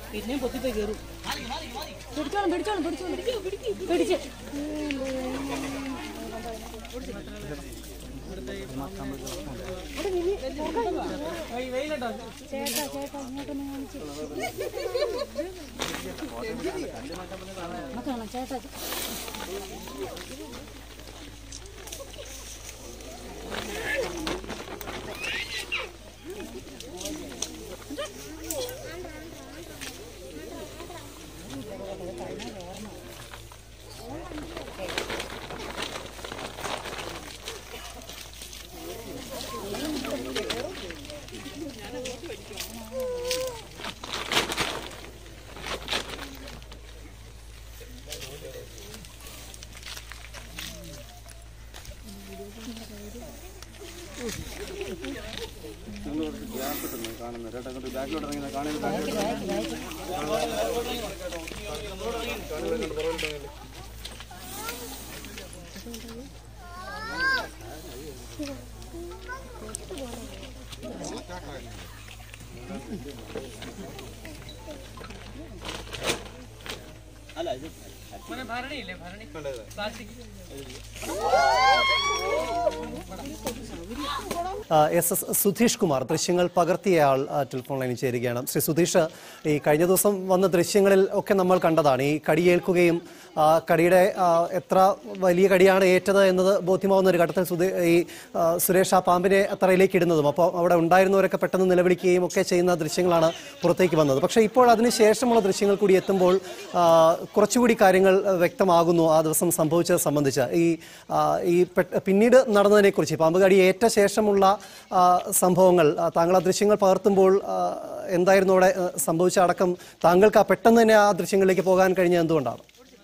പിന്നെയും പൊത്തിപ്പോയി കയറും പിടിച്ചോളും പിടിച്ചോളും പിടിച്ചോളും പിടിച്ച് ചേട്ടാ ചേട്ടാ ഇങ്ങോട്ടൊന്ന് കാണിച്ച് നമുക്ക് കാണാം ചേട്ടാ എസ് എസ് സുധീഷ് കുമാർ ദൃശ്യങ്ങൾ പകർത്തിയയാൾ ആ, ടെലിഫോൺ ലൈനിൽ ചേരുകയാണ് ശ്രീ സുധീഷ് ഈ കഴിഞ്ഞ ദിവസം വന്ന ദൃശ്യങ്ങളിൽ ഒക്കെ നമ്മൾ കണ്ടതാണ് ഈ കടിയേൽക്കുകയും ആ, കടിയുടെ ആ, എത്ര വലിയ കടിയാണ് ഏറ്റത് എന്നത് ബോധ്യമാവുന്ന ഒരു ഘട്ടത്തിൽ സുധീ ഈ ആ, സുരേഷ് ആ പാമ്പിനെ തറയിലേക്ക് ഇടുന്നതും അപ്പോൾ അവിടെ ഉണ്ടായിരുന്നവരൊക്കെ പെട്ടെന്ന് നിലവിളിക്കുകയും ഒക്കെ ചെയ്യുന്ന ദൃശ്യങ്ങളാണ് പുറത്തേക്ക് വന്നത് പക്ഷേ ഇപ്പോൾ അതിന് ശേഷമുള്ള ദൃശ്യങ്ങൾ കൂടി എത്തുമ്പോൾ ആ, കുറച്ചുകൂടി കാര്യങ്ങൾ ആ, വ്യക്തമാകുന്നു ആ ദിവസം സംഭവിച്ചത് സംബന്ധിച്ച് ഈ ആ, ഈ പെ- പിന്നീട് നടന്നതിനെക്കുറിച്ച് ഈ പാമ്പ് കടി ഏറ്റ ശേഷമുള്ള ആ, സംഭവങ്ങൾ ആ, താങ്കൾ ആ ദൃശ്യങ്ങൾ പകർത്തുമ്പോൾ ആ, എന്തായിരുന്നു അവിടെ ആ, സംഭവിച്ച അടക്കം താങ്കൾക്ക് ആ പെട്ടെന്ന് തന്നെ ആ ദൃശ്യങ്ങളിലേക്ക് പോകാൻ കഴിഞ്ഞത് എന്തുകൊണ്ടാണ്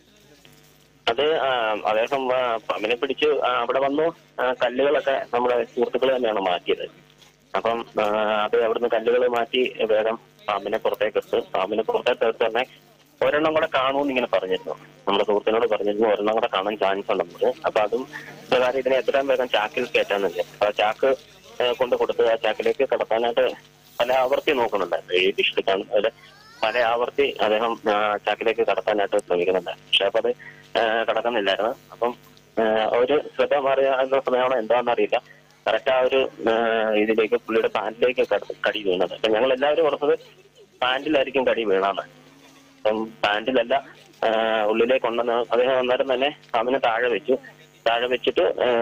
അത് ആ, അദ്ദേഹം ആ, പാമ്പിനെ പിടിച്ച് ആ, അവിടെ വന്നു ആ, കല്ലുകളൊക്കെ നമ്മുടെ സുഹൃത്തുക്കൾ തന്നെയാണ് മാറ്റിയത് അപ്പം ആ, അത് അവിടുന്ന് കല്ലുകൾ മാറ്റി വേഗം പാമ്പിനെ പുറത്തേക്ക് എടുത്ത് പാമ്പിനെ പുറത്തേക്ക് എടുത്ത് തന്നെ ഒരെണ്ണം കൂടെ കാണുമെന്ന് ഇങ്ങനെ പറഞ്ഞിരുന്നു നമ്മുടെ സുഹൃത്തിനോട് പറഞ്ഞിരുന്നു ഒരെണ്ണം കൂടെ കാണാൻ ചാൻസ് ഉണ്ടെന്നത് അപ്പൊ അതും പ്രകാരം ഇതിനെ എത്രയും വേഗം ചാക്കിൽ കയറ്റാന്നില്ല അപ്പൊ ആ ചാക്ക് ആ, കൊണ്ട് കൊടുത്ത് ആ ചാക്കിലേക്ക് കടത്താനായിട്ട് പല ആവർത്തി നോക്കുന്നുണ്ടായിരുന്നു ഈ ഡിഷിൽ കാണുന്നതിൽ പല ആവർത്തി അദ്ദേഹം ആ, ചാക്കിലേക്ക് കടത്താനായിട്ട് ശ്രമിക്കുന്നുണ്ട് പക്ഷെ അപ്പൊ അത് ആ, കടക്കുന്നില്ലായിരുന്നു അപ്പം ആ, ഒരു ശ്രദ്ധ മാറിയ എന്ന സമയമാണോ എന്താണെന്ന് അറിയില്ല കറക്റ്റ് ആ ഒരു ആ, ഇതിലേക്ക് പുള്ളിയുടെ പാന്റിലേക്ക് കട- കടി വീണത് അപ്പൊ ഞങ്ങൾ എല്ലാവരും ഓർത്തത് പാന്റിലായിരിക്കും കടി വീണാന്ന് അപ്പം പാന്റിലല്ല ആ, ഉള്ളിലേക്ക് ഉണ്ടെന്ന് അദ്ദേഹം അന്നേരം തന്നെ പാമ്പിനെ താഴെ വെച്ചു താഴെ വെച്ചിട്ട്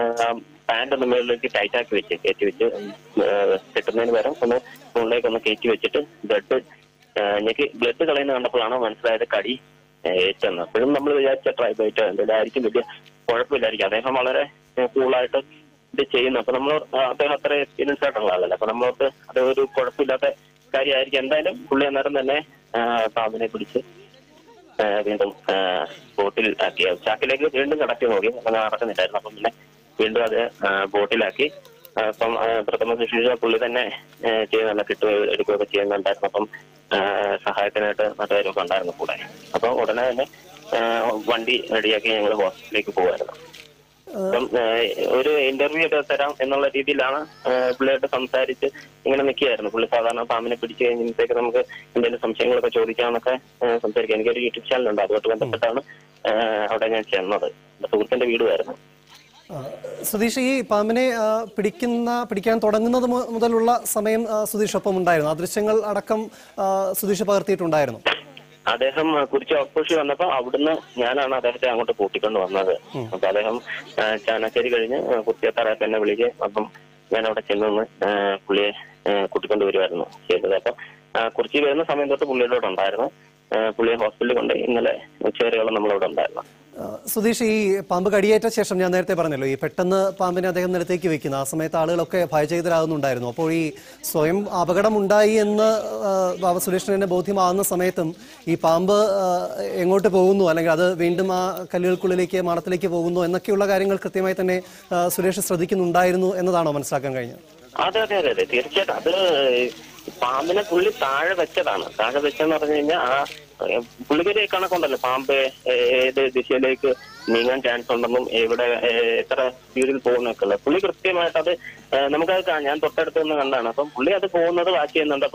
പാന്റ് ഒന്ന് മുകളിലേക്ക് ടൈറ്റ് ആക്കി വെച്ച് കയറ്റി വെച്ച് ആ, കെട്ടുന്നതിന് പകരം ഒന്ന് മുകളിലേക്ക് ഒന്ന് കയറ്റി വെച്ചിട്ട് ബ്ലഡ് എനിക്ക് ബ്ലഡ് കളയുന്ന കണ്ടപ്പോഴാണ് മനസ്സിലായത് കടി ആ, ഏറ്റെന്ന് അപ്പോഴും നമ്മൾ വിചാരിച്ച ട്രൈബൈറ്റോ എന്തെങ്കിലും ആയിരിക്കും വലിയ കുഴപ്പമില്ലായിരിക്കും അദ്ദേഹം വളരെ കൂളായിട്ട് ഇത് ചെയ്യുന്നു അപ്പൊ നമ്മൾ അദ്ദേഹം അത്ര എക്സ്പീരിയൻസ് ആയിട്ടുള്ള ആളല്ല അപ്പൊ നമ്മളോട്ട് അത് ഒരു കുഴപ്പമില്ലാത്ത കാര്യമായിരിക്കും എന്തായാലും പുള്ളി അന്നേരം തന്നെ ആ, പാമ്പിനെ പിടിച്ച് ആ, വീണ്ടും ആ, ബോട്ടിൽ ആക്കി ചാക്കിലേക്ക് വീണ്ടും കടത്തി നോക്കി അത് നടക്കുന്നില്ലായിരുന്നു അപ്പം പിന്നെ വീണ്ടും അത് ആ, ബോട്ടിലാക്കി ആ, അപ്പം ആ, പ്രഥമ ശുശ്രൂഷ പുള്ളി തന്നെ ആ, ചെയ്ത് നല്ല കിട്ടുകയോ എടുക്കുകയൊക്കെ ചെയ്യുന്നുണ്ടായിരുന്നു അപ്പം ആ, സഹായത്തിനായിട്ട് നാട്ടുകാരൊക്കെ ഉണ്ടായിരുന്നു കൂടെ അപ്പം ഉടനെ തന്നെ ആ, വണ്ടി റെഡിയാക്കി ഞങ്ങൾ ഹോസ്പിറ്റലിലേക്ക് പോകുമായിരുന്നു അപ്പം ഏഹ്, ഒരു ഇന്റർവ്യൂ ഒക്കെ തരാം എന്നുള്ള രീതിയിലാണ് ഏഹ്, പുള്ളിയായിട്ട് സംസാരിച്ച് ഇങ്ങനെ നിൽക്കുകയായിരുന്നു പുള്ളി സാധാരണ പാമ്പിനെ പിടിച്ചു കഴിഞ്ഞപ്പോഴത്തേക്ക് നമുക്ക് എന്തെങ്കിലും സംശയങ്ങളൊക്കെ ചോദിക്കാമെന്നൊക്കെ ഏഹ്, സംസാരിക്കാം എനിക്കൊരു യൂട്യൂബ് ചാനലുണ്ട് അതുമായിട്ട് ബന്ധപ്പെട്ടാണ് ഏഹ്, അവിടെ ഞാൻ ചെന്നത് എന്റെ സുഹൃത്തിന്റെ വീടുമായിരുന്നു ആ, സുധീഷ് ഈ പാമ്പിനെ ആ, പിടിക്കുന്ന പിടിക്കാൻ തുടങ്ങുന്നത് മു- മുതലുള്ള സമയം ആ, സുധീഷ് ഒപ്പം ഉണ്ടായിരുന്നു ആ ദൃശ്യങ്ങൾ അടക്കം ആ, സുധീഷ് പകർത്തിയിട്ടുണ്ടായിരുന്നു അദ്ദേഹം ഏഹ്, കുറിച്ച് ഔട്ട്പോസ്റ്റ് വന്നപ്പോ അവിടുന്ന് ഞാനാണ് അദ്ദേഹത്തെ അങ്ങോട്ട് കൂട്ടിക്കൊണ്ട് വന്നത് അപ്പൊ അദ്ദേഹം ഏഹ്, ചാനശ്ശേരി കഴിഞ്ഞ് ഏഹ്, കുത്തിയത്തറയത്ത് എന്നെ വിളിച്ച് അപ്പം ഞാൻ അവിടെ ചെന്ന് നിന്ന് ഏഹ്, പുള്ളിയെ ഏഹ്, കൂട്ടിക്കൊണ്ട് വരുമായിരുന്നു ചെയ്തത് അപ്പൊ ഏഹ്, കുറിച്ചി വരുന്ന സമയം തൊട്ട് പുള്ളിയുടെ കൂടെ ഉണ്ടായിരുന്നു ഏഹ്, പുള്ളിയെ ഹോസ്പിറ്റലിൽ കൊണ്ട് ഇന്നലെ ഉച്ചവരെയോളം നമ്മളവിടെ ഉണ്ടായിരുന്നു ആ, സുധീഷ് ഈ പാമ്പ് കടിയേറ്റ ശേഷം ഞാൻ നേരത്തെ പറഞ്ഞല്ലോ ഈ പെട്ടെന്ന് പാമ്പിനെ അദ്ദേഹം നിലത്തേക്ക് വെക്കുന്നു ആ സമയത്ത് ആളുകളൊക്കെ ഭയചകിതരാകുന്നുണ്ടായിരുന്നു അപ്പോൾ ഈ സ്വയം അപകടമുണ്ടായി എന്ന് ആ, ബാബ സുരേഷിന് തന്നെ ബോധ്യമാകുന്ന സമയത്തും ഈ പാമ്പ് ആ, എങ്ങോട്ട് പോകുന്നു അല്ലെങ്കിൽ അത് വീണ്ടും ആ കല്ലുകൾക്കുള്ളിലേക്ക് മാടത്തിലേക്ക് പോകുന്നു എന്നൊക്കെയുള്ള കാര്യങ്ങൾ കൃത്യമായി തന്നെ ആ, സുരേഷ് ശ്രദ്ധിക്കുന്നുണ്ടായിരുന്നു എന്നതാണോ മനസ്സിലാക്കാൻ കഴിഞ്ഞത് അതെ അതെ അതെ അതെ തീർച്ചയായിട്ടും അത് പാമ്പിനെ പുള്ളി താഴെ വെച്ചതാണ് താഴെ വെച്ചെന്ന് പറഞ്ഞു കഴിഞ്ഞാൽ ആ ഏ, പുള്ളിക്കൊരു കണക്കുണ്ടല്ലോ പാമ്പ് ഏ, ഏത് ദിശയിലേക്ക് നീങ്ങാൻ ചാൻസ് ഉണ്ടെന്നും എവിടെ ഏ, എത്ര സ്പീഡിൽ പോകുന്നൊക്കെ ഉള്ളത് പുള്ളി കൃത്യമായിട്ട് അത് ഏ, നമുക്കത് കാ- ഞാൻ തൊട്ടടുത്ത് നിന്ന് കണ്ടാണ് അപ്പം പുള്ളി അത് പോകുന്നത് വാച്ച് ചെയ്യുന്നുണ്ട് അപ്പം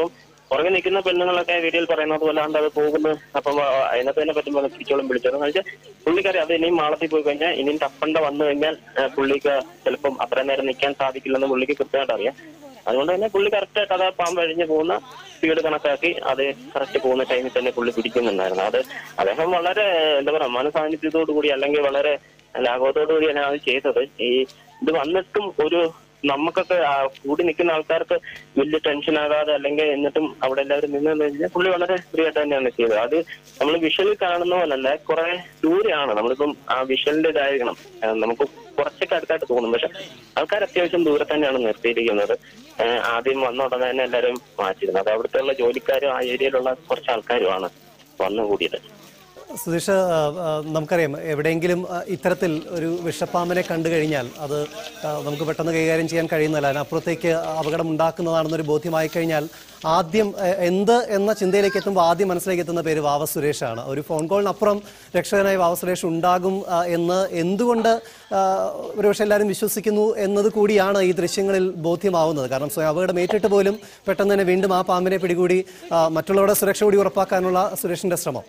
പുറകെ നിൽക്കുന്ന പെണ്ണുങ്ങളൊക്കെ വീഡിയോയിൽ പറയുന്നത് പോലെ അത് പോകുന്നു അപ്പം ആ, അതിനകത്ത് തന്നെ പറ്റുമ്പോൾ തിരിച്ചോളം വിളിച്ചതെന്ന് വെച്ചാൽ പുള്ളിക്കാരി അത് ഇനിയും മാളത്തിൽ പോയി കഴിഞ്ഞാൽ ഇനിയും തപ്പണ്ട വന്നു കഴിഞ്ഞാൽ ആ, പുള്ളിക്ക് ചിലപ്പം അത്ര നേരം നിൽക്കാൻ സാധിക്കില്ലെന്ന് പുള്ളിക്ക് കൃത്യമായിട്ട് അറിയാം അതുകൊണ്ട് തന്നെ പുള്ളി കറക്റ്റായിട്ട് അത് ആ പാമ്പ് അഴിഞ്ഞ് പോകുന്ന സ്പീഡ് കണക്കാക്കി അത് കറക്റ്റ് പോകുന്ന ടൈമിൽ തന്നെ പുള്ളി പിടിക്കുന്നുണ്ടായിരുന്നു അത് അദ്ദേഹം വളരെ എന്താ പറയാ മനസാന്നിധ്യത്തോടു കൂടി അല്ലെങ്കിൽ വളരെ ലാഘവത്തോടു കൂടിയാണ് അത് ചെയ്തത് ഈ ഇത് വന്നിട്ടും ഒരു നമുക്കൊക്കെ ആ കൂടി നിൽക്കുന്ന ആൾക്കാർക്ക് വലിയ ടെൻഷൻ ആകാതെ അല്ലെങ്കിൽ എന്നിട്ടും അവിടെ എല്ലാവരും നിന്ന് കഴിഞ്ഞാൽ പുള്ളി വളരെ ഫ്രീ ആയിട്ട് തന്നെയാണ് ചെയ്തത് അത് നമ്മൾ വിഷ്വലിൽ കാണുന്ന പോലല്ല കുറെ ദൂരെയാണ് നമ്മളിപ്പം ആ വിഷ്വലിന്റെ ഇതായിരിക്കണം ആ, നമുക്ക് കുറച്ചൊക്കെ അടുത്തായിട്ട് തോന്നും പക്ഷെ ആൾക്കാർ അത്യാവശ്യം ദൂരെ തന്നെയാണ് നിർത്തിയിരിക്കുന്നത് ആ, ആദ്യം വന്ന ഉടനെ തന്നെ എല്ലാവരും മാറ്റിയിരുന്നത് അത് അവിടുത്തെ ഉള്ള ജോലിക്കാരും ആ ഏരിയയിലുള്ള കുറച്ച് ആൾക്കാരുമാണ് വന്നുകൂടിയത് സുധീഷ് ആ, ആ, നമുക്കറിയാം എവിടെയെങ്കിലും ആ, ഇത്തരത്തിൽ ഒരു വിഷപ്പാമ്പിനെ കണ്ടു കഴിഞ്ഞാൽ അത് ആ, നമുക്ക് പെട്ടെന്ന് കൈകാര്യം ചെയ്യാൻ കഴിയുന്നതല്ല അതിനപ്പുറത്തേക്ക് അപകടം ഉണ്ടാക്കുന്നതാണെന്നൊരു ബോധ്യമായി കഴിഞ്ഞാൽ ആദ്യം എ, എന്ത് എന്ന ചിന്തയിലേക്ക് എത്തുമ്പോൾ ആദ്യം മനസ്സിലേക്ക് എത്തുന്ന പേര് വാവ സുരേഷാണ് ഒരു ഫോൺ കോളിനപ്പുറം രക്ഷകനായി വാവ സുരേഷ് ഉണ്ടാകും ആ, എന്ന് എന്തുകൊണ്ട് ആ, ഒരുപക്ഷെ എല്ലാവരും വിശ്വസിക്കുന്നു എന്നത് കൂടിയാണ് ഈ ദൃശ്യങ്ങളിൽ ബോധ്യമാവുന്നത് കാരണം സ്വയം അപകടം ഏറ്റിട്ട് പോലും പെട്ടെന്ന് തന്നെ വീണ്ടും ആ പാമ്പിനെ പിടികൂടി ആ, മറ്റുള്ളവരുടെ സുരക്ഷ കൂടി ഉറപ്പാക്കാനുള്ള സുരേഷിന്റെ ശ്രമം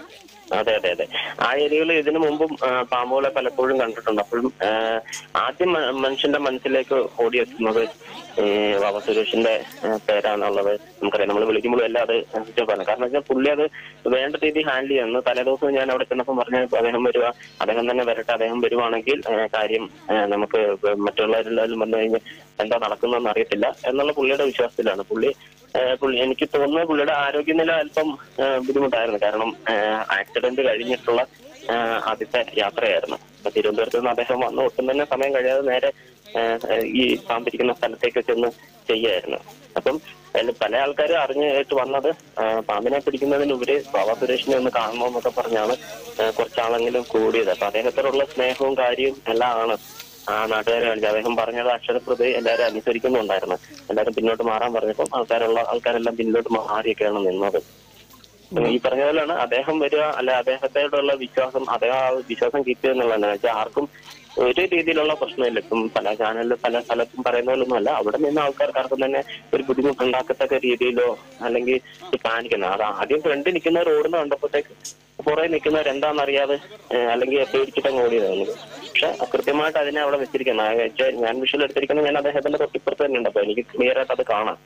അതെ അതെ അതെ ആ ഏരിയകളിൽ ഇതിനു മുമ്പും ആ, പാമ്പുകളെ പലപ്പോഴും കണ്ടിട്ടുണ്ട് അപ്പോഴും ആ, ആദ്യം മ- മനുഷ്യന്റെ മനസ്സിലേക്ക് ഓടിയെത്തുന്നത് ഈ ബാബ സുരേഷിന്റെ ആ, പേരാണുള്ളത് നമുക്കറിയാം നമ്മൾ വിളിക്കുമ്പോഴും എല്ലാം അത് ആണ് കാരണം വെച്ചാൽ പുള്ളി അത് വേണ്ട രീതിയിൽ ഹാൻഡിൽ ചെയ്യുന്നു തലേദിവസം ഞാൻ അവിടെ ചെന്നപ്പോൾ പറഞ്ഞ അദ്ദേഹം വരിക അദ്ദേഹം തന്നെ വരട്ടെ അദ്ദേഹം വരുവാണെങ്കിൽ ആ, കാര്യം ആ, നമുക്ക് മറ്റുള്ളവരെല്ലാവരും വന്നു കഴിഞ്ഞാൽ എന്താ നടക്കുന്നതെന്ന് അറിയത്തില്ല എന്നുള്ള പുള്ളിയുടെ വിശ്വാസത്തിലാണ് പുള്ളി ഏഹ് പുള്ളി എനിക്ക് തോന്നുന്നത് പുള്ളിയുടെ ആരോഗ്യനില അല്പം ഏഹ് ബുദ്ധിമുട്ടായിരുന്നു കാരണം ആക്സിഡന്റ് കഴിഞ്ഞിട്ടുള്ള ഏഹ് ആദ്യത്തെ യാത്രയായിരുന്നു അപ്പൊ തിരുവനന്തപുരത്ത് നിന്ന് അദ്ദേഹം വന്ന് ഒട്ടും തന്നെ സമയം കഴിയാതെ നേരെ ഏഹ് ഈ പാമ്പിരിക്കുന്ന സ്ഥലത്തേക്ക് ചെന്ന് ചെയ്യായിരുന്നു അപ്പം അതിൽ പല ആൾക്കാരും അറിഞ്ഞിട്ട് വന്നത് ഏഹ് പാമ്പിനെ പിടിക്കുന്നതിനുപരി ബാബാ സുരേഷിനെ ഒന്ന് കാണണമെന്നൊക്കെ പറഞ്ഞാണ് ഏഹ് കുറച്ചാളെങ്കിലും കൂടിയത് അപ്പൊ അദ്ദേഹത്തോടുള്ള സ്നേഹവും കാര്യവും എല്ലാം ആണ് ആ നാട്ടുകാരെ കാണിച്ചു അദ്ദേഹം പറഞ്ഞത് അക്ഷരപ്രതി എല്ലാവരും അനുസരിക്കുന്നുണ്ടായിരുന്നു എല്ലാവരും പിന്നോട്ട് മാറാൻ പറഞ്ഞപ്പോൾ ആൾക്കാരുള്ള ആൾക്കാരെല്ലാം പിന്നോട്ട് മാറിയൊക്കെയാണ് നിന്നത് ഈ പറഞ്ഞ പോലെയാണ് അദ്ദേഹം വരിക അല്ല അദ്ദേഹത്തോടുള്ള വിശ്വാസം അദ്ദേഹം ആ വിശ്വാസം കീപ്പ് ചെയ്യുന്നുള്ളതാണ് വെച്ചാൽ ആർക്കും ഒരു രീതിയിലുള്ള പ്രശ്നമില്ല ഇപ്പം പല ചാനലിലും പല സ്ഥലത്തും പറയുന്ന പോലൊന്നും അല്ല അവിടെ നിന്ന് ആൾക്കാർക്ക് ആർക്കും തന്നെ ഒരു ബുദ്ധിമുട്ടുണ്ടാക്കത്തക്ക രീതിയിലോ അല്ലെങ്കിൽ കാണിക്കുന്നത് അത് ആദ്യം ഫ്രണ്ട് നിൽക്കുന്നവർ ഓടുന്ന കണ്ടപ്പോഴത്തേക്ക് പുറകെ നിൽക്കുന്നവർ എന്താണെന്നറിയാതെ ഏഹ് അല്ലെങ്കിൽ പേടിച്ചിട്ടങ്ങ് ഓടിയതാണ് പക്ഷെ കൃത്യമായിട്ട് അതിനെ അവിടെ വെച്ചിരിക്കുന്നത് വെച്ചാൽ ഞാൻ വിഷ്വൽ എടുത്തിരിക്കുന്നത് ഞാൻ അദ്ദേഹത്തിന്റെ തൊട്ടിപ്പുറത്ത് തന്നെ ഉണ്ട് അപ്പൊ എനിക്ക് ക്ലിയർ ആയിട്ട് അത് കാണാം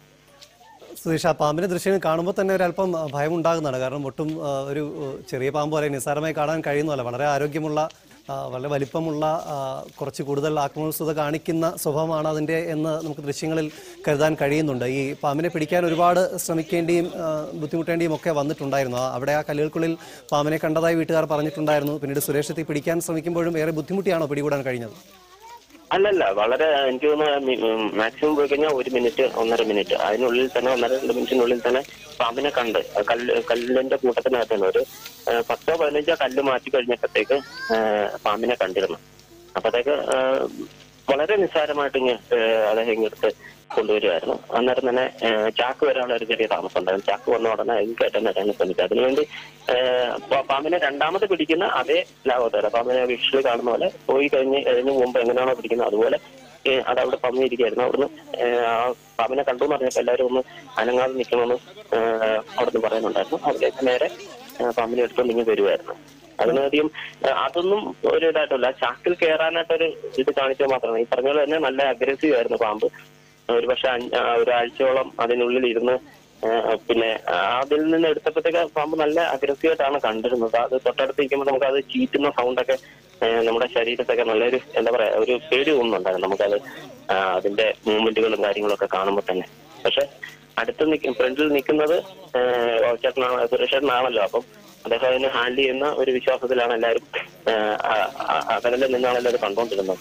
സുധീഷ് ആ പാമ്പിന്റെ ദൃശ്യം കാണുമ്പോൾ തന്നെ ഒരല്പം ആ, ഭയം ഉണ്ടാകുന്നതാണ് കാരണം ഒട്ടും ആ, ഒരു ആ, ചെറിയ പാമ്പ് പോലെ നിസ്സാരമായി കാണാൻ കഴിയുന്നതല്ല വളരെ ആരോഗ്യമുള്ള ആ, വളരെ വലിപ്പമുള്ള ആ, കുറച്ച് കൂടുതൽ ആക്രമണസ്വത കാണിക്കുന്ന സ്വഭാവമാണ് അതിൻ്റെ എന്ന് നമുക്ക് ദൃശ്യങ്ങളിൽ കരുതാൻ കഴിയുന്നുണ്ട് ഈ പാമ്പിനെ പിടിക്കാൻ ഒരുപാട് ശ്രമിക്കേണ്ടിയും ആ, ബുദ്ധിമുട്ടേണ്ടിയും ഒക്കെ വന്നിട്ടുണ്ടായിരുന്നു ആ, അവിടെ ആ കല്ലുകൾക്കുള്ളിൽ പാമ്പിനെ കണ്ടതായി വീട്ടുകാർ പറഞ്ഞിട്ടുണ്ടായിരുന്നു പിന്നീട് സുരേഷ് എത്തി പിടിക്കാൻ ശ്രമിക്കുമ്പോഴും ഏറെ ബുദ്ധിമുട്ടിയാണോ പിടികൂടാൻ കഴിഞ്ഞത് അല്ലല്ല വളരെ എനിക്ക് തോന്നുന്നു മാക്സിമം പോയി കഴിഞ്ഞാൽ ഒരു മിനിറ്റ് ഒന്നര മിനിറ്റ് അതിനുള്ളിൽ തന്നെ ഒന്നര രണ്ട് മിനിറ്റിനുള്ളിൽ തന്നെ പാമ്പിനെ കണ്ട് ആ കല്ല് കല്ലിന്റെ കൂട്ടത്തിനകത്ത് തന്നെ ഒരു ആ, പത്തോ പതിനഞ്ചോ കല്ല് മാറ്റി കഴിഞ്ഞപ്പോഴത്തേക്ക് ആ, പാമ്പിനെ കണ്ടിരുന്നു അപ്പത്തേക്ക് ആ, വളരെ നിസ്സാരമായിട്ട് ഇങ്ങ് ആ, അദ്ദേഹം ഇങ്ങെടുത്ത് കൊണ്ടുവരുമായിരുന്നു അന്നേരം തന്നെ ആ, ചാക്ക് വരാനുള്ള ഒരു ചെറിയ താമസം ഉണ്ടായിരുന്നു ചാക്ക് വന്ന ഉടനെ അതിൽ കയറ്റാൻ വരാൻ ശ്രമിച്ചു അതിനുവേണ്ടി ആ, പ- പാമ്പിനെ രണ്ടാമത് പിടിക്കുന്ന അതേ ലാഭത്തോടെ പാമ്പിനെ വിഷ്വൽ കാണുന്ന പോലെ പോയി കഴിഞ്ഞ് കഴിഞ്ഞ് മുമ്പ് എങ്ങനെയാണോ പിടിക്കുന്നത് അതുപോലെ ഏ, അത് അവിടെ പമ്മിയിരിക്കുകയായിരുന്നു അവിടുന്ന് ഏ, ആ പാമ്പിനെ കണ്ടു എന്ന് പറഞ്ഞപ്പോൾ എല്ലാവരും ഒന്ന് അനങ്ങാതെ നിൽക്കണമെന്ന് ഏ, അവിടുന്ന് പറയുന്നുണ്ടായിരുന്നു അതിലേക്ക് നേരെ ഏ, പാമ്പിനെ എടുത്തുകൊണ്ട് ഇങ്ങനെ വരുമായിരുന്നു അതിനധികം ഏ, അതൊന്നും ഒരു ഇതായിട്ടല്ല ചാക്കിൽ കയറാനായിട്ടൊരു ഇത് കാണിച്ചാൽ മാത്രമാണ് ഈ പറഞ്ഞ പോലെ തന്നെ നല്ല അഗ്രസീവ് ആയിരുന്നു പാമ്പ് ഒരു പക്ഷെ ഒരാഴ്ചയോളം അതിനുള്ളിൽ ഇരുന്ന് ആ, പിന്നെ ആ, അതിൽ നിന്ന് എടുത്തപ്പോഴത്തേക്ക് പാമ്പ് നല്ല അഗ്രസീവ് ആയിട്ടാണ് കണ്ടിരുന്നത് അത് തൊട്ടടുത്ത് നിൽക്കുമ്പോൾ നമുക്ക് അത് ചീറ്റുന്ന സൗണ്ടൊക്കെ നമ്മുടെ ശരീരത്തൊക്കെ നല്ലൊരു എന്താ പറയാ ഒരു പേടി തോന്നുന്നുണ്ടായിരുന്നു നമുക്കത് ആ, അതിന്റെ മൂവ്മെന്റുകളും കാര്യങ്ങളൊക്കെ കാണുമ്പോൾ തന്നെ പക്ഷെ അടുത്ത് നിൽക്കും ഫ്രണ്ടിൽ നിൽക്കുന്നത് ചേട്ടനാണ് സുരേഷേട്ടനാണല്ലോ അപ്പം അദ്ദേഹം അതിനെ ഹാൻഡിൽ ചെയ്യുന്ന ഒരു വിശ്വാസത്തിലാണ് എല്ലാവരും അകലിൽ നിന്നാണ് എല്ലാവരും കണ്ടുകൊണ്ടിരുന്നത്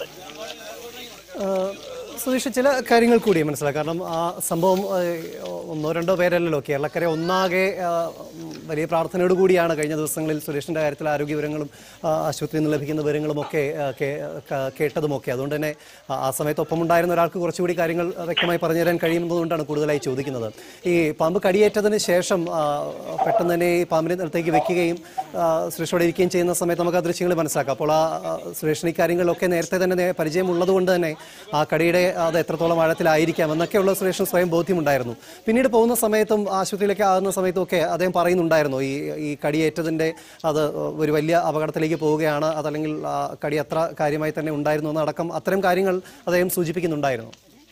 ആഹ് സുധീഷ് ചില കാര്യങ്ങൾ കൂടി മനസ്സിലാക്കാം കാരണം ആ സംഭവം ആഹ് ഒന്നോ രണ്ടോ പേരല്ലല്ലോ കേരളക്കര ഒന്നാകെ ആഹ് ഉം വലിയ പ്രാർത്ഥനയോട് കൂടിയാണ് കഴിഞ്ഞ ദിവസങ്ങളിൽ സുരേഷിന്റെ കാര്യത്തിൽ ആരോഗ്യ വിവരങ്ങളും ആഹ് ആശുപത്രിയിൽ നിന്ന് ലഭിക്കുന്ന വിവരങ്ങളും ഒക്കെ ആഹ് കേ- ക- കേട്ടതുമൊക്കെ അതുകൊണ്ട് തന്നെ ആ- ആ സമയത്ത് ഒപ്പമുണ്ടായിരുന്ന ഒരാൾക്ക് കുറച്ചുകൂടി കാര്യങ്ങൾ വ്യക്തമായി പറഞ്ഞു തരാൻ കഴിയുന്നതുകൊണ്ടാണ് കൂടുതലായി ചോദിക്കുന്നത് ഈ പാമ്പ് കടിയേറ്റതിന് ശേഷം ആഹ് പെട്ടെന്ന് തന്നെ ഈ പാമ്പിനെ നിലത്തേക്ക് വെക്കുകയും ആഹ് സുരേഷോടെ ഇരിക്കുകയും ചെയ്യുന്ന സമയത്ത് നമുക്ക് ആ ദൃശ്യങ്ങൾ മനസ്സിലാക്കാം അപ്പോൾ ആ ആ സുരേഷിന് ഈ കാര്യങ്ങളിലൊക്കെ നേരത്തെ തന്നെ നേ- പരിചയമുള്ളത് കൊണ്ട് തന്നെ ആ കടിയുടെ അത് എത്രത്തോളം ആഴത്തിലായിരിക്കാം എന്നൊക്കെയുള്ള സുരേഷിന് സ്വയം ബോധ്യമുണ്ടായിരുന്നു പിന്നീട് പോകുന്ന സമയത്തും ആശുപത്രിയിലേക്ക് ആകുന്ന സമയത്തും ഒക്കെ അദ്ദേഹം പറയുന്നുണ്ടായിരുന്നു ഈ ഈ കടിയേറ്റതിന്റെ അത് ഒരു വലിയ അപകടത്തിലേക്ക് പോവുകയാണ് അതല്ലെങ്കിൽ ആ, കടി അത്ര കാര്യമായി തന്നെ ഉണ്ടായിരുന്നു എന്നടക്കം അത്തരം കാര്യങ്ങൾ അദ്ദേഹം സൂചിപ്പിക്കുന്നുണ്ടായിരുന്നു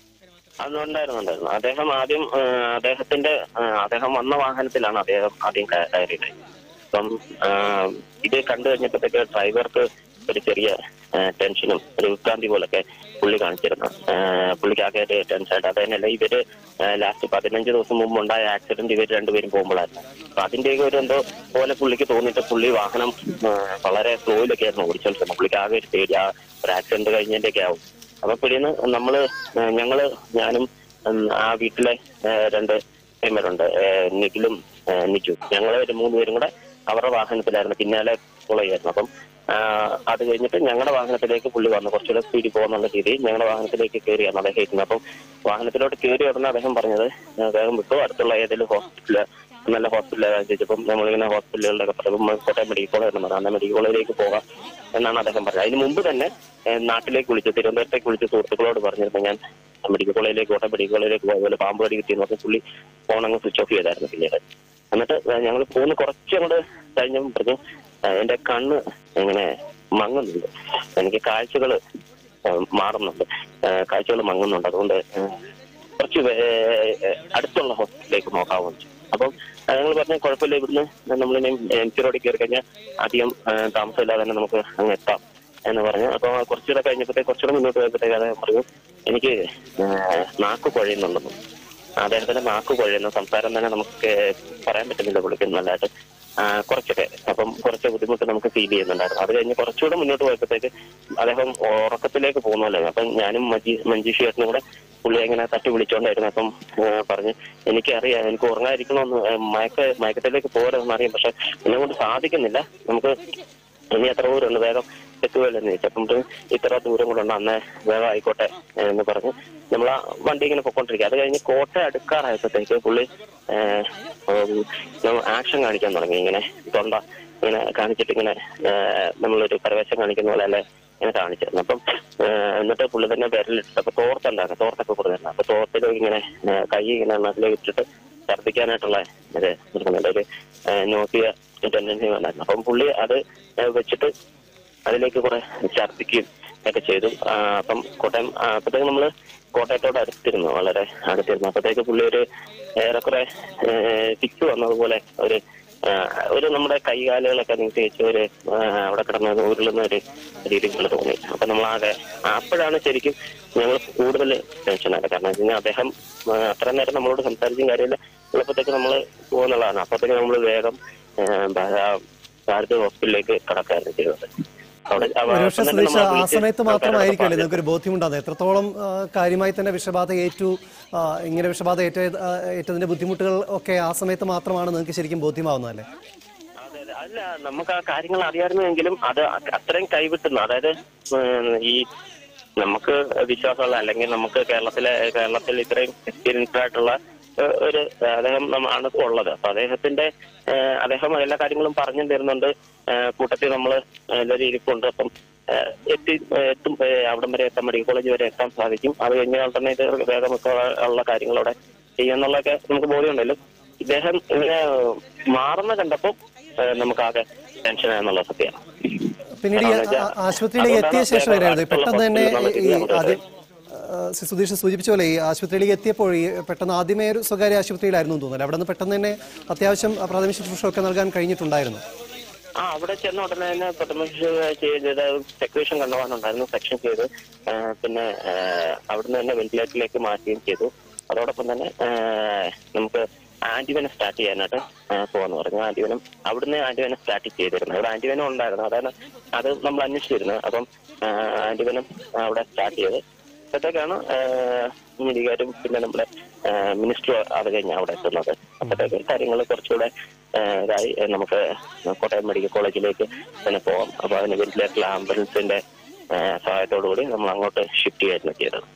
അന്ന് ഉണ്ടായിരുന്നു ഉണ്ടായിരുന്നു അദ്ദേഹം ആദ്യം ആ, അദ്ദേഹത്തിന്റെ ആ, അദ്ദേഹം വന്ന വാഹനത്തിലാണ് അദ്ദേഹം ആദ്യം കയ- കയറിയത് അപ്പം ആ, ഇത് കണ്ടു കഴിഞ്ഞപ്പോഴത്തേക്ക് ഡ്രൈവർക്ക് ഒരു ചെറിയ ആ, ടെൻഷനും ഒരു വിഭ്രാന്തി പോലൊക്കെ പുള്ളി കാണിച്ചിരുന്നു ആ, പുള്ളിക്ക് ആകെ ഒരു ടെൻഷനായിട്ട് അത് തന്നെയല്ല ഇവര് ലാസ്റ്റ് പതിനഞ്ച് ദിവസം മുമ്പ് ഉണ്ടായ ആക്സിഡന്റ് ഇവർ രണ്ടുപേരും പോകുമ്പോഴായിരുന്നു അപ്പൊ അതിന്റെയൊക്കെ ഒരു എന്തോ പോലെ പുള്ളിക്ക് തോന്നിയിട്ട് പുള്ളി വാഹനം ആ, വളരെ സ്ലോയിലൊക്കെ ആയിരുന്നു ഓടിച്ചോണ്ടിരുന്നത് പുള്ളിക്ക് ആകെ ഒരു പേടി ആ ഒരു ആക്സിഡന്റ് കഴിഞ്ഞതിന്റെയൊക്കെ ആവും അപ്പൊ പിടിന്ന് നമ്മള് ഏഹ് ഞങ്ങള് ഞാനും ഉം, ആ വീട്ടിലെ ഏഹ് രണ്ട് പേരുണ്ട് നിഖിലും ഏഹ് നിജു ഞങ്ങള് ഒരു മൂന്ന് പേരും കൂടെ അവരുടെ വാഹനത്തിലായിരുന്നു പിന്നാലെ പുളയായിരുന്നു അപ്പം ആ, അത് കഴിഞ്ഞിട്ട് ഞങ്ങളുടെ വാഹനത്തിലേക്ക് പുള്ളി വന്നു കുറച്ചുകൂടെ സ്പീഡിൽ പോകുന്നുള്ള രീതിയിൽ ഞങ്ങളുടെ വാഹനത്തിലേക്ക് കയറിയാണ് അദ്ദേഹം ഇരുന്നത് അപ്പം വാഹനത്തിലോട്ട് കയറി ഉടനെ അദ്ദേഹം പറഞ്ഞത് "ഏഹ് വേഗം വിട്ടു അടുത്തുള്ള ഏതെങ്കിലും ഹോസ്പിറ്റല് നല്ല ഹോസ്പിറ്റലാണ് ചോദിച്ചപ്പം നമ്മളിങ്ങനെ ഹോസ്പിറ്റലുകളിലൊക്കെ പറയുമ്പോൾ കോട്ടയം മെഡിക്കൽ കോളേജ് എന്ന് പറയാം മെഡിക്കൽ കോളേജിലേക്ക് പോകാം എന്നാണ് അദ്ദേഹം പറഞ്ഞത് അതിന് മുമ്പ് തന്നെ ഏഹ് നാട്ടിലേക്ക് വിളിച്ച് തിരുവനന്തപുരത്തേക്ക് വിളിച്ച് സുഹൃത്തുക്കളോട് പറഞ്ഞിരുന്നു ഞാൻ മെഡിക്കൽ കോളേജിലേക്ക് കോട്ടയം മെഡിക്കൽ കോളേജിലേക്ക് പോയ പോലെ പാമ്പ് കടി കിട്ടിയെന്ന് പറഞ്ഞ് പുള്ളി ഫോൺ അങ്ങ് സ്വിച്ച് ഓഫ് ചെയ്തായിരുന്നു പിന്നീട് എന്നിട്ട് ഞങ്ങൾ പോകുന്ന കുറച്ചങ്ങോട്ട് കഴിഞ്ഞപ്പോൾ പറഞ്ഞു ഏഹ് എന്റെ കണ്ണ് ഇങ്ങനെ മങ്ങുന്നുണ്ട് എനിക്ക് കാഴ്ചകൾ മാറുന്നുണ്ട് കാഴ്ചകൾ മങ്ങുന്നുണ്ട് അതുകൊണ്ട് ഏഹ് കുറച്ച് വേ- ഏഹ് അടുത്തുള്ള ഹോസ്പിറ്റലിലേക്ക് നോക്കാവോ എന്ന് ചോദിച്ചു. അപ്പം ഞങ്ങൾ പറഞ്ഞ കുഴപ്പമില്ല ഇവിടുന്ന് നമ്മൾ എം സി റോഡിൽ കയറി കഴിഞ്ഞാൽ അധികം ഏഹ് താമസമില്ലാതെ തന്നെ നമുക്ക് അങ്ങ് എത്താം എന്ന് പറഞ്ഞു അപ്പൊ കുറച്ചുകൂടെ കഴിഞ്ഞപ്പോഴത്തേക്ക് കുറച്ചുകൂടെ മുന്നോട്ട് പോയപ്പോഴത്തേക്ക് അദ്ദേഹം പറഞ്ഞു എനിക്ക് ഏഹ് നാക്ക് കുഴയുന്നുണ്ടെന്ന് അദ്ദേഹത്തിന്റെ നാക്ക് കുഴയുന്നു സംസാരം തന്നെ നമുക്ക് പറയാൻ പറ്റുന്നില്ല പുള്ളിക്ക് നല്ലതായിട്ട് ആ, കുറച്ചൊക്കെ അപ്പം കുറച്ച് ബുദ്ധിമുട്ട് നമുക്ക് ഫീൽ ചെയ്യുന്നുണ്ടായിരുന്നു അത് കഴിഞ്ഞ് കുറച്ചുകൂടെ മുന്നോട്ട് പോയപ്പോഴത്തേക്ക് അദ്ദേഹം ഉറക്കത്തിലേക്ക് പോകുന്നല്ലോ അപ്പം ഞാനും മജി മഞ്ജുഷി ചേട്ടനും കൂടെ പുള്ളി ഇങ്ങനെ തട്ടി വിളിച്ചോണ്ടായിരുന്നു അപ്പം ആ, പറഞ്ഞ് എനിക്കറിയാം എനിക്ക് ഉറങ്ങാതിരിക്കണമെന്ന് ആ, മയക്ക മയക്കത്തിലേക്ക് പോരെന്ന് അറിയാം പക്ഷെ എന്നെ കൊണ്ട് സാധിക്കുന്നില്ല നമുക്ക് ഇനി എത്ര ദൂരമുണ്ട് വേഗം എത്തുകയല്ലെന്ന് ചോദിച്ചു അപ്പം ഇത് ഇത്ര ദൂരം കൂടെ ഉണ്ട് അന്നേ വേഗം ആയിക്കോട്ടെ എന്ന് പറഞ്ഞ് നമ്മൾ ആ വണ്ടി ഇങ്ങനെ പൊക്കോണ്ടിരിക്കുക അത് കഴിഞ്ഞ് കോട്ട അടുക്കാറായപ്പോഴത്തേക്ക് പുള്ളി ഏഹ്, ഉം, ആക്ഷൻ കാണിക്കാൻ തുടങ്ങി ഇങ്ങനെ തൊണ്ട ഇങ്ങനെ കാണിച്ചിട്ട് ഇങ്ങനെ ഏഹ്, നമ്മളൊരു പരവേശം കാണിക്കുന്ന പോലെ അല്ലെ ഇങ്ങനെ കാണിച്ചിരുന്നു അപ്പം ഏഹ്, എന്നിട്ട് പുള്ളി തന്നെ വിരലിട്ടിട്ട് അപ്പൊ തോർത്തുണ്ടായിരുന്നു തോർത്തൊക്കെ കൊടുത്തിരുന്നു അപ്പൊ തോർത്തിൽ ഇങ്ങനെ ഏഹ്, കൈ ഇങ്ങനെ നട്ടിലേക്ക് ഇട്ടിട്ട് ഛർദ്ദിക്കാനായിട്ടുള്ള ഇത് എടുക്കുന്നുണ്ട് ഒരു നോക്കിയ ടെൻഡൻസി ഉണ്ടായിരുന്നു അപ്പം പുള്ളി അത് ഏഹ്, വെച്ചിട്ട് അതിലേക്ക് കുറെ ഛർദ്ദിക്കുകയും ഒക്കെ ചെയ്തു ആ, അപ്പം കോട്ടയം ആ, അപ്പത്തേക്ക് നമ്മള് കോട്ടയത്തോട് അടുത്തിരുന്നു വളരെ അടുത്തിരുന്നു അപ്പത്തേക്ക് പുള്ളി ഒരു ഏറെക്കുറെ ഫിക്സ് വന്നതുപോലെ ഒരു ആ, ഒരു നമ്മുടെ കൈകാലുകളൊക്കെ നീട്ടി വെച്ച് ഒരു ആ, അവിടെ കിടന്ന് ഉരുളുന്ന ഒരു രീതികൾ തോന്നി അപ്പൊ നമ്മളാകെ അപ്പോഴാണ് ശരിക്കും ഞങ്ങൾ കൂടുതൽ ടെൻഷനായത് കാരണം വെച്ച് കഴിഞ്ഞാൽ അദ്ദേഹം ആ, അത്ര നേരം നമ്മളോട് സംസാരിച്ചും കാര്യമില്ല ഉള്ളപ്പോഴത്തേക്ക് നമ്മൾ പോകുന്നുള്ളതാണ് അപ്പത്തേക്ക് നമ്മൾ വേഗം ആ, ഭാ- ഭാരത് ഹോസ്പിറ്റലിലേക്ക് കടക്കായിരുന്നു ചെയ്തത് അവിടെ അവ- ഒരുപക്ഷെ അപ്പം തന്നെ സുധീഷ് നമ്മളെ ആ വിളിച്ച് സമയത്ത് ആൾക്കാരോട് മാത്രമായിരിക്കുമല്ലേ പറഞ്ഞു. നിങ്ങൾക്ക് ഒരു ബോധ്യമുണ്ടാകുന്നത് എത്രത്തോളം ആ, കാര്യമായി തന്നെ വിഷബാധ ഏറ്റു ആ, ഇങ്ങനെ വിഷബാധ ഏറ്റ ആ, ഏറ്റതിന്റെ ബുദ്ധിമുട്ടുകൾ ഒക്കെ ആ സമയത്ത് മാത്രമാണ് നിങ്ങൾക്ക് ശരിക്കും ബോധ്യമാവുന്നതല്ലേ അതെ, അതെ. അല്ല നമുക്ക് ആ കാര്യങ്ങൾ അറിയാമായിരുന്നെങ്കിലും അത് അ- അത്രയും കൈവിട്ടുന്നു അതായത് ഉം, ഈ നമുക്ക് വിശ്വാസമുള്ള അല്ലെങ്കിൽ നമുക്ക് കേരളത്തിലെ കേരളത്തിൽ ഇത്രയും എക്സ്പീരിയൻസ്ഡ് ആയിട്ടുള്ള ഏഹ്, ഒരു അദ്ദേഹം നമ്മ- ആണ് ഉള്ളത് അപ്പൊ അദ്ദേഹത്തിന്റെ ഏഹ്, അദ്ദേഹം എല്ലാ കാര്യങ്ങളും പറഞ്ഞു തരുന്നുണ്ട് ഏഹ്, കൂട്ടത്തിൽ നമ്മൾ എല്ലാവരും ഇരിപ്പുണ്ട് അപ്പം ഏഹ്, എത്തി ഏഹ്, എത്തും ഏഹ്, അവിടം വരെ എത്താൻ മെഡിക്കൽ കോളേജ് വരെ എത്താൻ സാധിക്കും അത് കഴിഞ്ഞാൽ തന്നെ ഇത് വേഗമൊക്കെ ഉള്ള കാര്യങ്ങളവിടെ ചെയ്യാന്നുള്ളതൊക്കെ നമുക്ക് ബോധ്യമുണ്ടല്ലോ ഇദ്ദേഹം ഇങ്ങനെ മാറുന്ന കണ്ടപ്പോൾ നമുക്കാകെ ടെൻഷനായെന്നുള്ള സത്യമാണ് പിന്നീട് ഈ ആ- ആശുപത്രിയിലേക്ക് എത്തിയ ശേഷം വരായിരുന്നു പെട്ടെന്ന് തന്നെ ഈ ആദ്യം ആ, ശ്രീ സുധീഷ് സൂചിപ്പിച്ച പോലെ ഈ ആശുപത്രിയിലേക്ക് എത്തിയപ്പോൾ ഈ പെട്ടെന്ന് ആദ്യമേ ഒരു സ്വകാര്യ ആശുപത്രിയിലായിരുന്നു എന്ന് തോന്നുന്നില്ല അവിടെ നിന്ന് പെട്ടെന്ന് തന്നെ അത്യാവശ്യം പ്രാഥമിക ശുശ്രൂഷ ഒക്കെ നൽകാൻ കഴിഞ്ഞിട്ടുണ്ടായിരുന്നു ആ അവിടെ ചെന്ന ഉടനെ തന്നെ പ്രഥമ ചെയ്തത് സെക്വേഷൻ കണ്ടുപോകാനുണ്ടായിരുന്നു സെക്ഷൻ ചെയ്ത് ആ, പിന്നെ ആ, അവിടുന്ന് തന്നെ വെന്റിലേറ്ററിലേക്ക് മാറ്റുകയും ചെയ്തു അതോടൊപ്പം തന്നെ ആ, നമുക്ക് ആന്റിവനം സ്റ്റാർട്ട് ചെയ്യാനായിട്ട് ആ, പോവാന്ന് പറഞ്ഞു ആന്റിവനം അവിടുന്ന് ആന്റിവനം സ്റ്റാർട്ട് ചെയ്തിരുന്നു അവിടെ ആന്റിവനം ഉണ്ടായിരുന്നു അതാണ് അത് നമ്മൾ അന്വേഷിച്ചിരുന്നു അപ്പം ആ, ആന്റിവനം അവിടെ സ്റ്റാർട്ട് ചെയ്ത് അപ്പോഴത്തേക്കാണ് മീഡിയക്കാരും പിന്നെ നമ്മുടെ മിനിസ്റ്റർ അത് കഴിഞ്ഞ് അവിടെ എത്തുന്നത് അപ്പോഴത്തേക്ക് കാര്യങ്ങൾ കുറച്ചുകൂടെ ആ, ഇതായി ഏ, നമുക്ക് കോട്ടയം മെഡിക്കൽ കോളേജിലേക്ക് തന്നെ പോവാം അപ്പൊ അതിന് വെന്റിലേറ്ററിൽ ആംബുലൻസിന്റെ ആ, സഹായത്തോടു കൂടി നമ്മൾ അങ്ങോട്ട് ഷിഫ്റ്റ് ചെയ്യായിരുന്നു ചെയ്തത്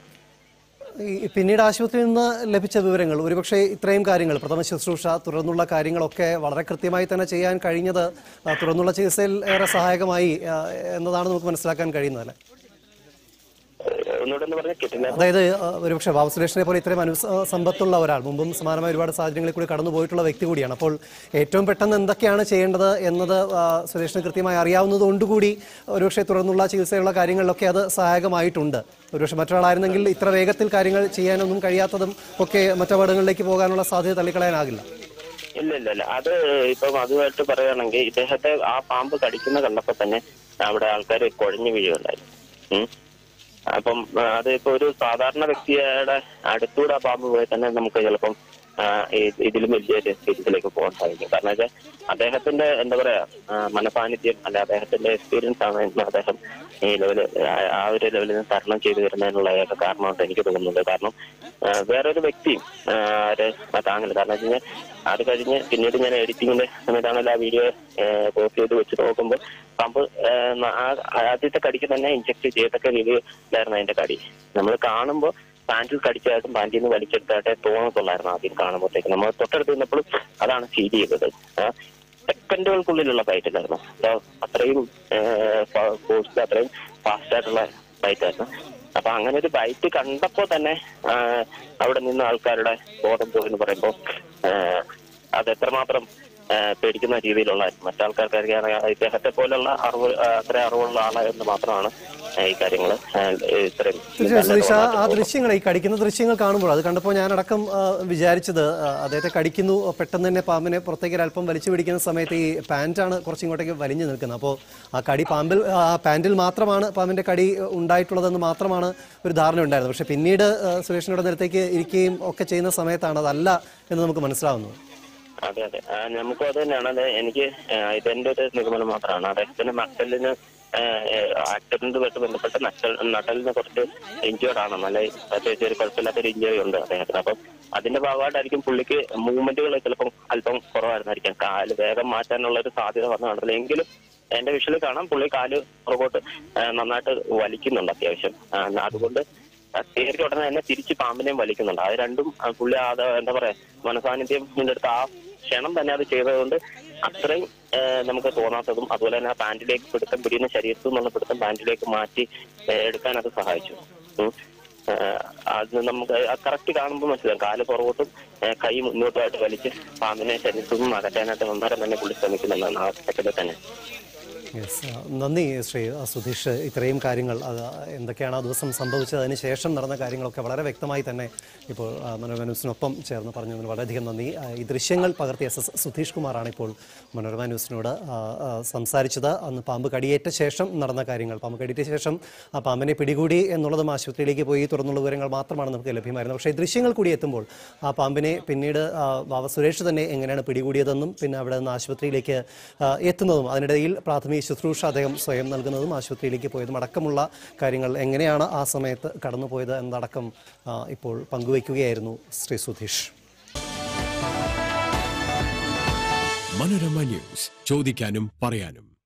ഈ പിന്നീട് ആശുപത്രിയിൽ നിന്ന് ലഭിച്ച വിവരങ്ങൾ ഒരുപക്ഷെ ഇത്രയും കാര്യങ്ങൾ പ്രഥമ ശുശ്രൂഷ തുടർന്നുള്ള കാര്യങ്ങളൊക്കെ വളരെ കൃത്യമായി തന്നെ ചെയ്യാൻ കഴിഞ്ഞത് ആ, തുടർന്നുള്ള ചികിത്സയിൽ ഏറെ സഹായകമായി ആ, എന്നതാണ് നമുക്ക് മനസ്സിലാക്കാൻ കഴിയുന്നത് അല്ലേ ഒന്നുകൂടെ എന്ന് പറഞ്ഞാൽ കിട്ടില്ല അതായത് ആ, ഒരുപക്ഷെ ബാബു സുരേഷിനെ പോലെ ഇത്രയും അനു സമ്പത്തുള്ള ഒരാൾ മുമ്പും സമാനമായ ഒരുപാട് സാഹചര്യങ്ങളിൽ കൂടി കടന്നു പോയിട്ടുള്ള വ്യക്തി കൂടിയാണ് അപ്പോൾ ഏറ്റവും പെട്ടെന്ന് എന്തൊക്കെയാണ് ചെയ്യേണ്ടത് എന്നത് ആ, സുരേഷിന് കൃത്യമായി അറിയാവുന്നത് കൊണ്ടുകൂടി ഒരുപക്ഷെ തുടർന്നുള്ള ചികിത്സയുള്ള കാര്യങ്ങളിലൊക്കെ അത് സഹായകമായിട്ടുണ്ട് ഒരുപക്ഷെ മറ്റൊരാളായിരുന്നെങ്കിൽ ഇത്ര വേഗത്തിൽ കാര്യങ്ങൾ ചെയ്യാനൊന്നും കഴിയാത്തതും ഒക്കെ മറ്റപകടങ്ങളിലേക്ക് പോകാനുള്ള സാധ്യത തള്ളിക്കളയാനാകില്ല ഇല്ല ഇല്ല ഇല്ല അത് ഇപ്പം അതുമായിട്ട് പറയുകയാണെങ്കിൽ ഇദ്ദേഹത്തെ ആ പാമ്പ് കടിക്കുന്ന കണ്ടപ്പോ തന്നെ അവിടെ ആൾക്കാർ കുഴഞ്ഞു വീഴുകയുണ്ടായി ഉം. അപ്പം ആ, അത് ഇപ്പൊ ഒരു സാധാരണ വ്യക്തിയുടെ അടുത്തൂടെ ആ പാമ്പ് പോയി തന്നെ നമുക്ക് ചിലപ്പം ആ, ഈ- ഇതിലും വലിയ രീതിയിലേക്ക് പോകാൻ സാധിക്കും കാരണം വെച്ചാൽ അദ്ദേഹത്തിന്റെ എന്താ പറയാ ആ, മനസാന്നിധ്യം അല്ല അദ്ദേഹത്തിന്റെ എക്സ്പീരിയൻസ് ആണ് ഇന്ന് അദ്ദേഹം ഈ ലെവല് ആ- ആ ഒരു ലെവലിൽ നിന്ന് തരണം ചെയ്തു വരുന്നതിനുള്ള ഏക കാരണമായിട്ട് എനിക്ക് തോന്നുന്നുണ്ട് കാരണം ആ, വേറൊരു വ്യക്തിയും ആ, ഒരു താങ്ങില്ല കാരണം വെച്ച് കഴിഞ്ഞാൽ അത് കഴിഞ്ഞ് പിന്നീട് ഞാൻ എഡിറ്റിങ്ങിന്റെ സമയത്താണല്ലോ ആ വീഡിയോ പോസ്റ്റ് ചെയ്ത് വെച്ച് നോക്കുമ്പോൾ പമ്പ് ആ, ന- ആ- ആദ്യത്തെ കടിക്ക് തന്നെ ഇഞ്ചക്ട് ചെയ്തൊക്കെ രീതിയിലായിരുന്നു അതിന്റെ കടി നമ്മൾ കാണുമ്പോൾ പാന്റിൽ കടിച്ചതായിട്ടും പാന്റിൽ നിന്ന് വലിച്ചെടുത്തായിട്ടേ തോന്നത്തുള്ളായിരുന്നു ആദ്യം കാണുമ്പോഴത്തേക്ക് നമ്മൾ തൊട്ടടുത്ത് നിന്നപ്പോഴും അതാണ് ഫീൽ ചെയ്തത് ആ, സെക്കൻഡുകൾക്കുള്ളിലുള്ള ഫൈറ്റിലായിരുന്നു അപ്പൊ അത്രയും ഫോഴ്സ് അത്രയും ഫാസ്റ്റ് ആയിട്ടുള്ള ഫൈറ്റ് ആയിരുന്നു അപ്പൊ അങ്ങനെ ഒരു ബൈറ്റ് കണ്ടപ്പോ തന്നെ ആ, അവിടെ നിന്ന് ആൾക്കാരുടെ ബോധം പോയി എന്ന് പറയുമ്പോൾ അത് എത്രമാത്രം ആ, പേടിക്കുന്ന രീതിയിലുള്ള മറ്റാൾക്കാർക്ക് അറിയാൻ ഇദ്ദേഹത്തെ പോലുള്ള അറിവ് ആ, അത്ര അറിവുള്ള ആളായെന്ന് മാത്രമാണ് ആ, ഈ കാര്യങ്ങൾ ഇത്രയും തീർച്ചയായും സുധീഷ് ആ- ആ ദൃശ്യങ്ങൾ ഈ കടിക്കുന്ന ദൃശ്യങ്ങൾ കാണുമ്പോൾ അത് കണ്ടപ്പോൾ ഞാനടക്കം ആ, വിചാരിച്ചത് ആ, അദ്ദേഹത്തെ കടിക്കുന്നു പെട്ടെന്ന് തന്നെ പാമ്പിനെ പുറത്തേക്ക് ഒരു അല്പം വലിച്ചു പിടിക്കുന്ന സമയത്ത് ഈ പാൻറ്റാണ് കുറച്ച് ഇങ്ങോട്ടേക്ക് വലിഞ്ഞു നിൽക്കുന്നത് അപ്പോൾ ആ കടി പാമ്പിൽ ആ പാൻറ്റിൽ മാത്രമാണ് പാമ്പിന്റെ കടി ഉണ്ടായിട്ടുള്ളതെന്ന് മാത്രമാണ് ഒരു ധാരണ ഉണ്ടായിരുന്നത് പക്ഷേ പിന്നീട് ആ, സുരേഷിനോട് നേരത്തേക്ക് ഇരിക്കുകയും ഒക്കെ ചെയ്യുന്ന സമയത്താണ് അതല്ല എന്ന് നമുക്ക് മനസ്സിലാവുന്നത് അതെ അതെ ആ, നമുക്കും അത് തന്നെയാണ് അത് എനിക്ക് ആ, ഇതെന്റെ ഒരു നിഗമനം മാത്രമാണ് അദ്ദേഹത്തിന് നട്ടലിന് ആക്സിഡന്റുമായിട്ട് ബന്ധപ്പെട്ട് നട്ടൽ നട്ടലിന് കുറച്ച് ഇഞ്ചേർഡ് ആണ് നല്ല പ്രത്യേകിച്ച് ഒരു കുഴപ്പമില്ലാത്തൊരു ഇഞ്ചറി ഉണ്ട് അദ്ദേഹത്തിന് അപ്പം അതിന്റെ ഭാഗമായിട്ടായിരിക്കും പുള്ളിക്ക് മൂവ്മെന്റുകൾ ചിലപ്പം അല്പം കുറവായിരുന്നായിരിക്കാം കാല് വേഗം മാറ്റാനുള്ള ഒരു സാധ്യത വന്നു കാണില്ല എങ്കിലും എന്റെ വിഷയിൽ കാണാം പുള്ളി കാല് പുറകോട്ട് ആ, നന്നായിട്ട് വലിക്കുന്നുണ്ട് അത്യാവശ്യം ആ, അതുകൊണ്ട് കയറി ഉടനെ തന്നെ തിരിച്ച് പാമ്പിനെയും വലിക്കുന്നുണ്ട് അത് രണ്ടും ആ, പുള്ളി അത് എന്താ പറയാ മനസാന്നിധ്യം അടുത്ത് ആ ക്ഷണം തന്നെ അത് ചെയ്തതുകൊണ്ട് അത്രയും ആ, നമുക്ക് തോന്നാത്തതും അതുപോലെ തന്നെ ആ പാന്റിലേക്ക് പിടുത്തം പിടിയുന്ന ശരീരത്തിൽ നിന്നുള്ള പിടുത്തം പാന്റിലേക്ക് മാറ്റി ആ, എടുക്കാൻ അത് സഹായിച്ചു ഉം. ആ, അത് നമുക്ക് കറക്റ്റ് കാണുമ്പോൾ മനസ്സിലാവും കാല് പുറകോട്ടും ആ, കൈ മുന്നോട്ടുമായിട്ട് വലിച്ച് പാമ്പിനെ ശരീരത്തിൽ നിന്നും അകറ്റാനായിട്ട് നന്നാരം തന്നെ പുള്ളി ശ്രമിക്കുന്നുണ്ടാണ് ആ സെക്കൻഡിൽ തന്നെ യെസ് നന്ദി ശ്രീ ആ, സുധീഷ് ഇത്രയും കാര്യങ്ങൾ അത് എന്തൊക്കെയാണ് ആ ദിവസം സംഭവിച്ചത് അതിന് ശേഷം നടന്ന കാര്യങ്ങളൊക്കെ വളരെ വ്യക്തമായി തന്നെ ഇപ്പോൾ ആ, മനോരമ ന്യൂസിനൊപ്പം ചേർന്ന് പറഞ്ഞതിന് വളരെയധികം നന്ദി ആ, ഈ ദൃശ്യങ്ങൾ പകർത്തിയ എസ് എസ് സുധീഷ് കുമാറാണ് ഇപ്പോൾ മനോരമ ന്യൂസിനോട് ആ, ആ, സംസാരിച്ചത് അന്ന് പാമ്പ് കടിയേറ്റ ശേഷം നടന്ന കാര്യങ്ങൾ പാമ്പ് കടിയേറ്റ ശേഷം ആ പാമ്പിനെ പിടികൂടി എന്നുള്ളതും ആശുപത്രിയിലേക്ക് പോയി തുറന്നുള്ള വിവരങ്ങൾ മാത്രമാണ് നമുക്ക് ലഭ്യമായിരുന്നത് പക്ഷേ ഈ ദൃശ്യങ്ങൾ കൂടി എത്തുമ്പോൾ ആ പാമ്പിനെ പിന്നീട് ആ, ബാബ സുരേഷ് തന്നെ എങ്ങനെയാണ് പിടികൂടിയതെന്നും പിന്നെ അവിടെ നിന്ന് ആശുപത്രിയിലേക്ക് ആ, എത്തുന്നതും അതിനിടയിൽ പ്രാഥമിക ശുശ്രൂഷ അദ്ദേഹം സ്വയം നൽകുന്നതും ആശുപത്രിയിലേക്ക് പോയതും അടക്കമുള്ള കാര്യങ്ങൾ എങ്ങനെയാണ് ആ സമയത്ത് കടന്നുപോയത് എന്നതടക്കം ആ, ഇപ്പോൾ പങ്കുവയ്ക്കുകയായിരുന്നു ശ്രീ സുധീഷ് മനോരമ ന്യൂസ് ചോദിക്കാനും പറയാനും